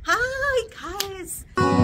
Hi guys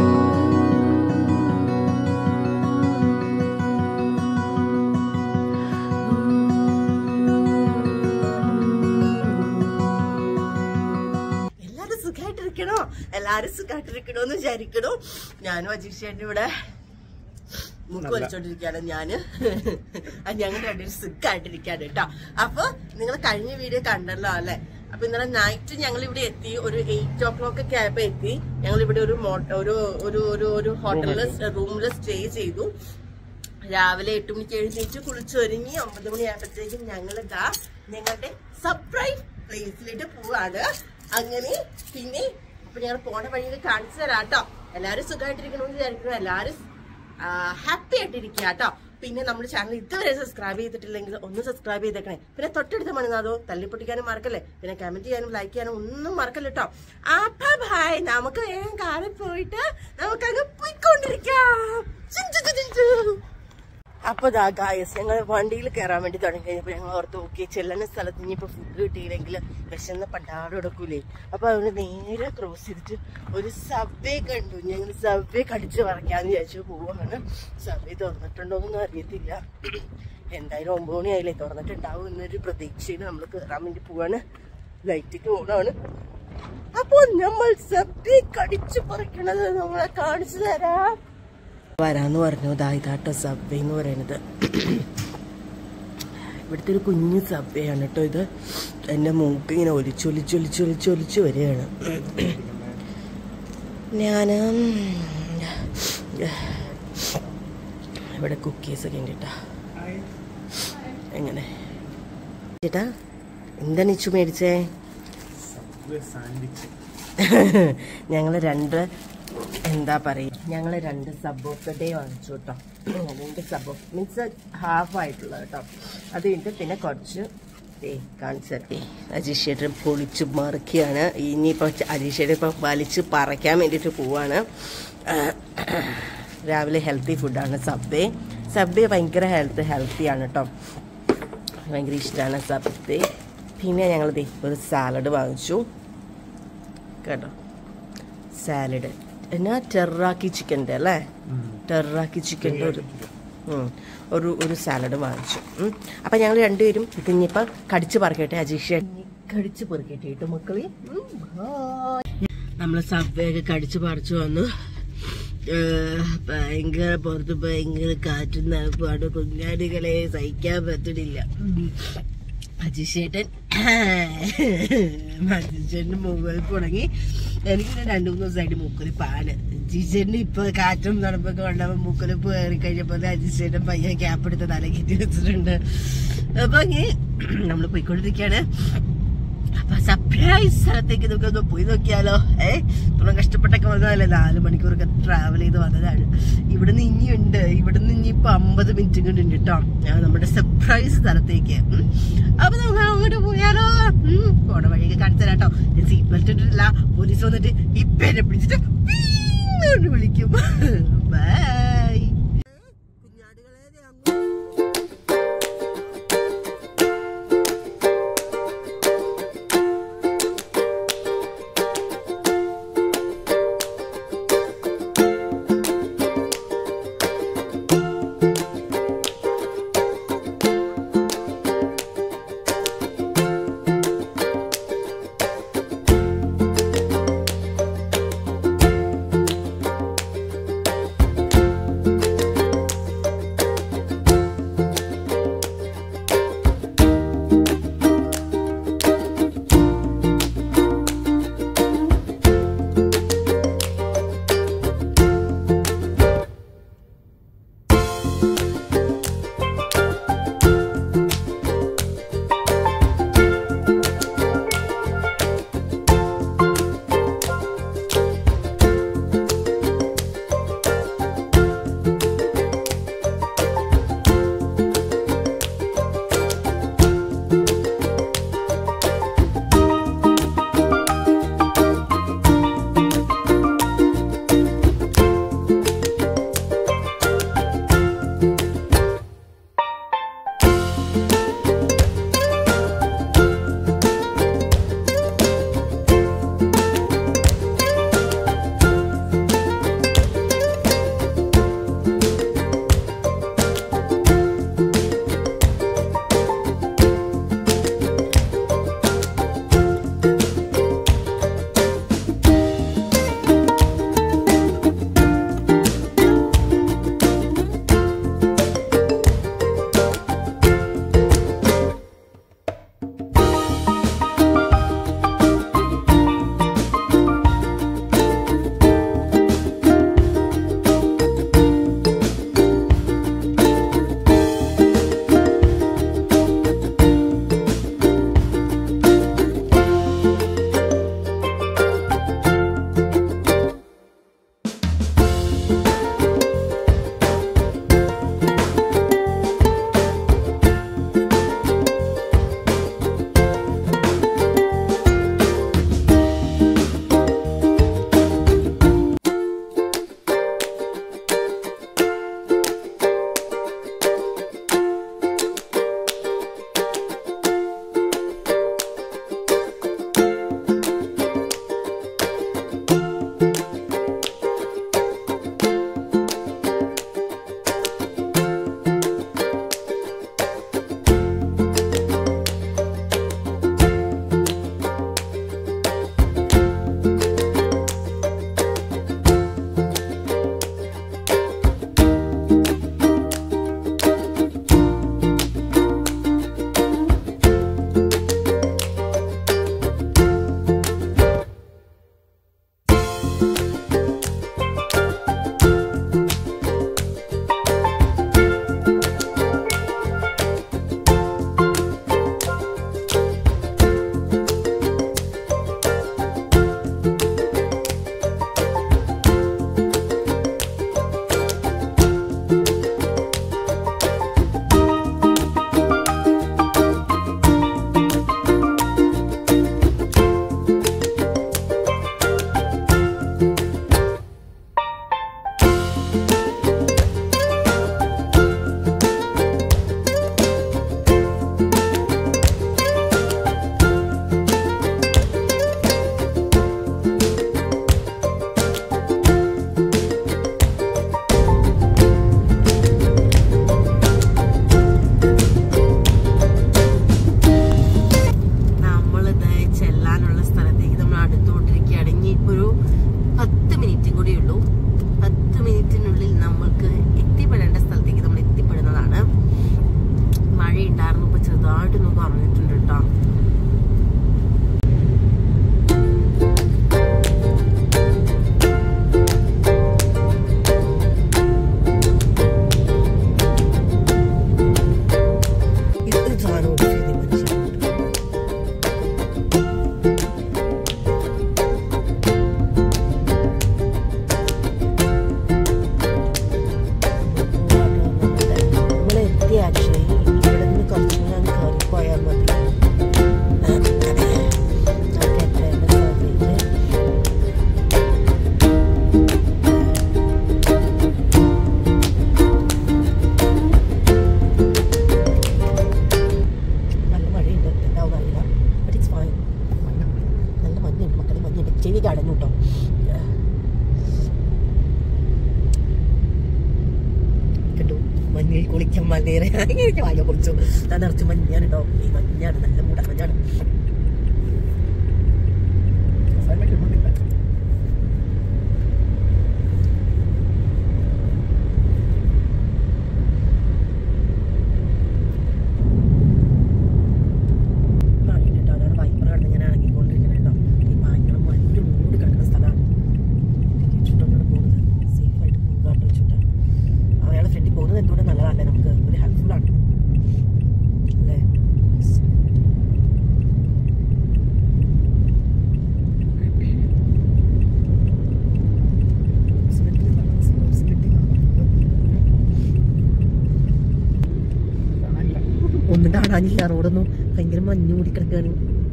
എല്ലാരും സുഖമായിട്ടിരിക്കണോ എല്ലാരും സുഖമായിട്ടിരിക്കണോ എന്ന് വിചാരിക്കണോ ഞാനും അജീഷേന്റെ ഇവിടെ മുക്ക് വലിച്ചോണ്ടിരിക്കാണ് ഞാന് അത് ഞങ്ങൾ രണ്ടുപേരും സുഖമായിട്ടിരിക്കാണ് കേട്ടോ അപ്പൊ നിങ്ങൾ കഴിഞ്ഞ വീഡിയോ കണ്ടല്ലോ അല്ലെ അപ്പൊ ഇന്നലെ നൈറ്റ് ഞങ്ങൾ ഇവിടെ എത്തി ഒരു എയ്റ്റ് ഓ ക്ലോക്ക് ഒക്കെ ആയപ്പോ എത്തി ഞങ്ങൾ ഇവിടെ ഒരു മോ- ഒരു ഒരു ഒരു ഒരു ഹോട്ടലില് റൂമിൽ സ്റ്റേ ചെയ്തു രാവിലെ എട്ട് മണിക്ക് എഴുന്നേറ്റ് കുളിച്ചൊരുങ്ങി ഒമ്പത് മണി ആയപ്പോഴത്തേക്കും ഞങ്ങൾ ഇതാ ഞങ്ങളുടെ സർപ്രൈസ് പ്ലേസിലേക്ക് പോവാണ് അങ്ങനെ പിന്നെ അപ്പൊ ഞങ്ങൾ പോണ വഴിയിൽ കാണിച്ചു തരാം കേട്ടോ എല്ലാരും സുഖമായിട്ടിരിക്കണമെന്ന് വിചാരിക്കുന്നു എല്ലാരും ഹാപ്പി ആയിട്ടിരിക്കുക കേട്ടോ പിന്നെ നമ്മുടെ ചാനൽ ഇതുവരെ സബ്സ്ക്രൈബ് ചെയ്തിട്ടില്ലെങ്കിൽ ഒന്ന് സബ്സ്ക്രൈബ് ചെയ്തേക്കണേ പിന്നെ തൊട്ടടുത്ത മണിനാഥോ തല്ലിപ്പൊട്ടിക്കാനും മറക്കല്ലേ പിന്നെ കമന്റ് ചെയ്യാനും ലൈക്ക് ചെയ്യാനും ഒന്നും മറക്കല്ല കേട്ടോ അപ്പൊ ഭായ് നമുക്ക് വേഗം കാറിൽ പോയിട്ട് നമുക്കങ്ങ് പോയിക്കൊണ്ടിരിക്കാം ചിൻ ചിൻ ചിൻ ചിൻ. അപ്പൊ ദാ ഗായസ് ഞങ്ങൾ വണ്ടിയിൽ കയറാൻ വേണ്ടി തുടങ്ങി കഴിഞ്ഞപ്പോ ഞങ്ങൾ ഓർത്ത് നോക്കി ചെല്ലുന്ന സ്ഥലത്ത് ഇനിയിപ്പോ ഫുഡ് കിട്ടിയില്ലെങ്കിൽ വിശന്ന് പണ്ടാട് കൊടുക്കൂലേ അപ്പൊ അവന് നേരെ ക്രോസ് ചെയ്തിട്ട് ഒരു സബ്വേ കണ്ടു ഞങ്ങൾ സബ്വേ കടിച്ചു പറിക്കാന്ന് വിചാരിച്ചു പോവാണ് സബ്വേ തുറന്നിട്ടുണ്ടോന്നൊന്നും അറിയത്തില്ല എന്തായാലും ഒമ്പത് മണിയായില്ലേ തുറന്നിട്ടുണ്ടാവും എന്നൊരു പ്രതീക്ഷയിൽ നമ്മൾ കയറാൻ വേണ്ടി പോവാണ് ലൈറ്റിക്ക് പോണാണ് അപ്പൊ നമ്മൾ സബ്വേ കടിച്ചു പറിക്കണത് നമ്മളെ കാണിച്ചു തരാം വരാന്ന് പറഞ്ഞു ദാ ഇതാട്ടോ സബ്വേ എന്ന് പറയുന്നത് ഇവിടുത്തെ ഒരു കുഞ്ഞു സബ്വേ ആണ് കേട്ടോ ഇത് എൻ്റെ മൂക്ക് ഇങ്ങനെ ഒലിച്ചൊലിച്ചൊലിച്ചൊലിച്ചൊലിച്ച് വരികയാണ് ഞാൻ ഇവിടെ കുക്കീസ് ഒക്കെ ഉണ്ട് കേട്ടോ എങ്ങനെ ചേട്ടാ എന്താണ് ഇച്ചു മേടിച്ചേ ഞങ്ങൾ രണ്ട് എന്താ പറയുക ഞങ്ങൾ രണ്ട് സബ് ഓഫ് ഡേ വാങ്ങിച്ചു കേട്ടോ രണ്ട് സബ് ഓഫ് മീൻസ് ഹാഫ് ആയിട്ടുള്ള കേട്ടോ അത് കഴിഞ്ഞിട്ട് പിന്നെ കുറച്ച് ഏ കാണിച്ചേ അജീഷേട്ടൻ പൊളിച്ച് മറിക്കുകയാണ് ഇനിയിപ്പോൾ അജീഷേട്ടൻ ഇപ്പം വലിച്ച് പറയ്ക്കാൻ വേണ്ടിയിട്ട് പോവാണ് രാവിലെ ഹെൽത്തി ഫുഡാണ് സബ്വേ സബ്വേ ഭയങ്കര ഹെൽത്ത് ഹെൽത്തിയാണ് കേട്ടോ ഭയങ്കര ഇഷ്ടമാണ് സബ്വേ പിന്നെ ഞങ്ങൾ ദേ ഒരു സാലഡ് വാങ്ങിച്ചു കേട്ടോ സാലഡ് എന്നാ ടെറാക്കി ചിക്കൻ്റെ അല്ലേ ടെറാക്കി ചിക്കൻ്റെ ഒരു ഉം, ഒരു ഒരു സാലഡ് വാങ്ങിച്ചു ഉം. അപ്പൊ ഞങ്ങൾ രണ്ടുപേരും ഇത് ഇനിയിപ്പോൾ കടിച്ച് പറിക്കട്ടെ അജീഷ കടിച്ച് പറിക്കട്ടെ കേട്ടോ മക്കളെ നമ്മൾ സബ്വേ ഒക്കെ കടിച്ച് പറിച്ചു വന്നു ഏഹ്, ഭയങ്കര പുറത്ത് ഭയങ്കര കാറ്റും തണുപ്പാണ് കുഞ്ഞാടികളെ സഹിക്കാൻ പറ്റണില്ല അജിഷേട്ടൻ അജിഷേട്ടൻ മുകളിൽ തുടങ്ങി എനിക്ക് പിന്നെ രണ്ടു മൂന്ന് ദിവസമായിട്ട് മൂക്കല് പാല് അജിഷേട്ടന് ഇപ്പൊ കാറ്റും തണുപ്പൊക്കെ ഉണ്ടാവുമ്പോ മൂക്കല് കയറി കഴിഞ്ഞപ്പോ അജിഷേട്ടൻ പയ്യ ക്യാപ്പ് എടുത്ത് തലകേറ്റി വെച്ചിട്ടുണ്ട് അപ്പൊ ഇനി നമ്മള് പോയിക്കൊണ്ടിരിക്കുകയാണ് അപ്പൊ സർപ്രൈസ് സ്ഥലത്തേക്ക് നമുക്ക് ഒന്ന് പോയി നോക്കിയാലോ ഏ ഇത്രയും കഷ്ടപ്പെട്ടൊക്കെ വന്നതല്ലേ നാല് മണിക്കൂറൊക്കെ ട്രാവൽ ചെയ്ത് വന്നതാണ് ഇവിടുന്ന് ഇനിയുണ്ട് ഇവിടുന്ന് ഇനി ഇപ്പൊ അമ്പത് മിനിറ്റ് കൊണ്ട് ഉണ്ട് കേട്ടോ ഞാൻ നമ്മുടെ സർപ്രൈസ് സ്ഥലത്തേക്ക് ഉം. അപ്പൊ നമുക്ക് അങ്ങോട്ട് പോയാലോ ഉം. പോണ വഴിയൊക്കെ കാണിച്ചു തരാം കേട്ടോ ഞാൻ സീറ്റ് ബെൽറ്റ് ഇട്ടിട്ടില്ല പോലീസ് വന്നിട്ട് ഇപ്പൊ എന്നെ പിടിച്ചിട്ട് വീണ്ടും വിളിക്കും ബൈ കുഞ്ഞാടുകളെ ദേ അങ്ങോട്ട് നമ്മളിത് ചെല്ലാനുള്ള സ്ഥലത്തേക്ക് നമ്മൾ അടുത്തുകൊണ്ടിരിക്കുകയാണ് ഇനിയിപ്പോ ഒരു പത്ത് മിനിറ്റും കൂടി ഉള്ളൂ പത്ത് മിനിറ്റിനുള്ളിൽ നമ്മൾക്ക് എത്തിപ്പെടേണ്ട സ്ഥലത്തേക്ക് നമ്മൾ എത്തിപ്പെടുന്നതാണ് മഴ ഉണ്ടായിരുന്നു ഇപ്പൊ ചെറുതായിട്ട് നമുക്ക് പറഞ്ഞിട്ടുണ്ട് കേട്ടോ ഇത് സാധനം ശരി മനസ്സിലായി നമ്മള് എത്തി ആക്ച്വലി ഇവിടെ നിന്ന് കുറച്ചും കൂടെ അങ്ങ് കയറി പോയാൽ മതി നമുക്ക് എത്തേണ്ട സ്ഥലത്തേക്ക് നല്ല മഴയുണ്ട് എന്താവും അറിയില്ല ബട്ട് ഇറ്റ്സ് ഫൈൻ നല്ല മഞ്ഞുണ്ട് മക്കളെ മഞ്ഞുണ്ട് ചെവിക്ക് അടഞ്ഞു കേട്ടോ കണ്ടു മഞ്ഞിൽ കുളിക്കാൻ മഞ്ഞേറെ എനിക്ക് വായ കുളിച്ചു ഞാൻ നിറച്ച് മഞ്ഞാണ് കേട്ടോ ഈ മഞ്ഞാണ് നല്ല മൂട മഞ്ഞാണ് മഴയുണ്ട് കേട്ടോ അതാണ് വൈപ്പറാണ് ഞാൻ ഇറങ്ങിക്കൊണ്ടിരിക്കുന്നത് കേട്ടോ ഈ ഭയങ്കര മഞ്ഞ് മൂടി കിടക്കുന്ന സ്ഥലമാണ് ചുറ്റോട്ടാണ് പോകുന്നത് സേഫ് ആയിട്ട് പോകാണ്ട് വെച്ചിട്ട് അയാളെ ഫ്രണ്ടിൽ പോകുന്നത് എന്തുകൊണ്ട് നല്ലതല്ലേ നമുക്ക് ഒരു ഹെൽപ്ഫുൾ ആണ് അല്ലേ ഒന്നും കാണാനില്ല റോഡൊന്നും ഭയങ്കര മഞ്ഞ് മൂടി കിടക്കാണ്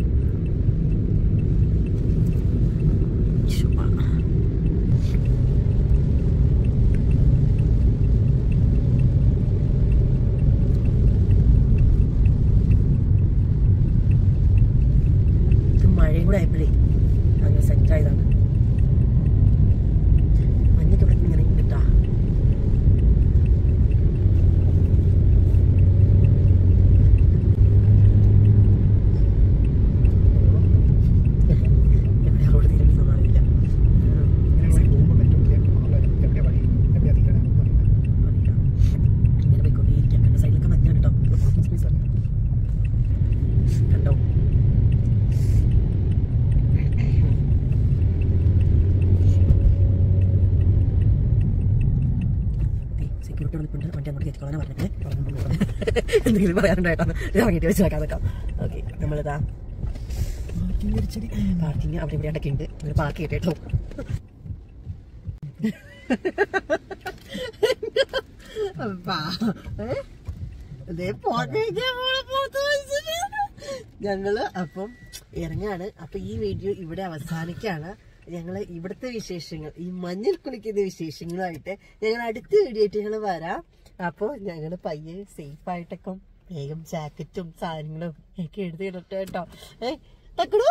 ശുഭാ. ഇത് മഴയും കൂടെ ആയപ്പോഴേ അങ്ങനെ സെറ്റ് ആയതാണ് മഞ്ഞൊക്കെ ഇവിടെ ഇങ്ങനെ കിട്ടാ എവിടെ റോഡ് തീരുന്നതെന്ന് അറിയില്ല അറിയില്ല ഇങ്ങനെ പോയിക്കൊണ്ടേയിരിക്കാം കണ്ട സൈഡിലൊക്കെ മഞ്ഞാണ് കേട്ടോ കണ്ടോ സെക്യൂരിറ്റി വിളിക്കൊണ്ട് വണ്ടി അങ്ങോട്ട് കയറ്റിക്കോളാൻ പറഞ്ഞിട്ട് എന്തെങ്കിലും പറയാനുണ്ടായിട്ടാണ് ഇറങ്ങിയിട്ട് വെച്ചേക്കാൻ നിൽക്കാം ഓക്കെ നമ്മളിതാ പാർക്കിങ് അവിടെ ഇവിടെ ഒക്കെ ഉണ്ട് നിങ്ങൾ പാർക്ക് ചെയ്തിട്ടോ ഞങ്ങള് അപ്പം ഇറങ്ങാണ് അപ്പൊ ഈ വീഡിയോ ഇവിടെ അവസാനിക്കാണ് ഞങ്ങള് ഇവിടുത്തെ വിശേഷങ്ങൾ ഈ മഞ്ഞൾ കുളിക്കുന്ന വിശേഷങ്ങളുമായിട്ട് ഞങ്ങൾ അടുത്ത വീഡിയോ ആയിട്ട് ഞങ്ങൾ വരാം അപ്പൊ ഞങ്ങള് പയ്യെ സേഫ് ആയിട്ടൊക്കെ വേഗം ജാക്കറ്റും സാധനങ്ങളും ഒക്കെ എഴുതിയിടട്ടെ കേട്ടോ ഏ തക്കടു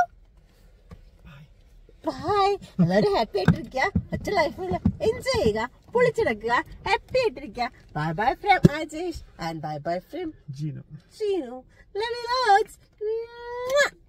ബൈ എല്ലാവരും ഹാപ്പി ആയിട്ടിരിക്കുക ഒറ്റ ലൈഫിൽ എൻജോയ് ചെയ്യുക പൊളിച്ചെടുക്കുക ഹാപ്പി ആയിട്ടിരിക്കുക bye bye from Ajesh and bye bye from Gino. Gino. Love you loads. Mwah.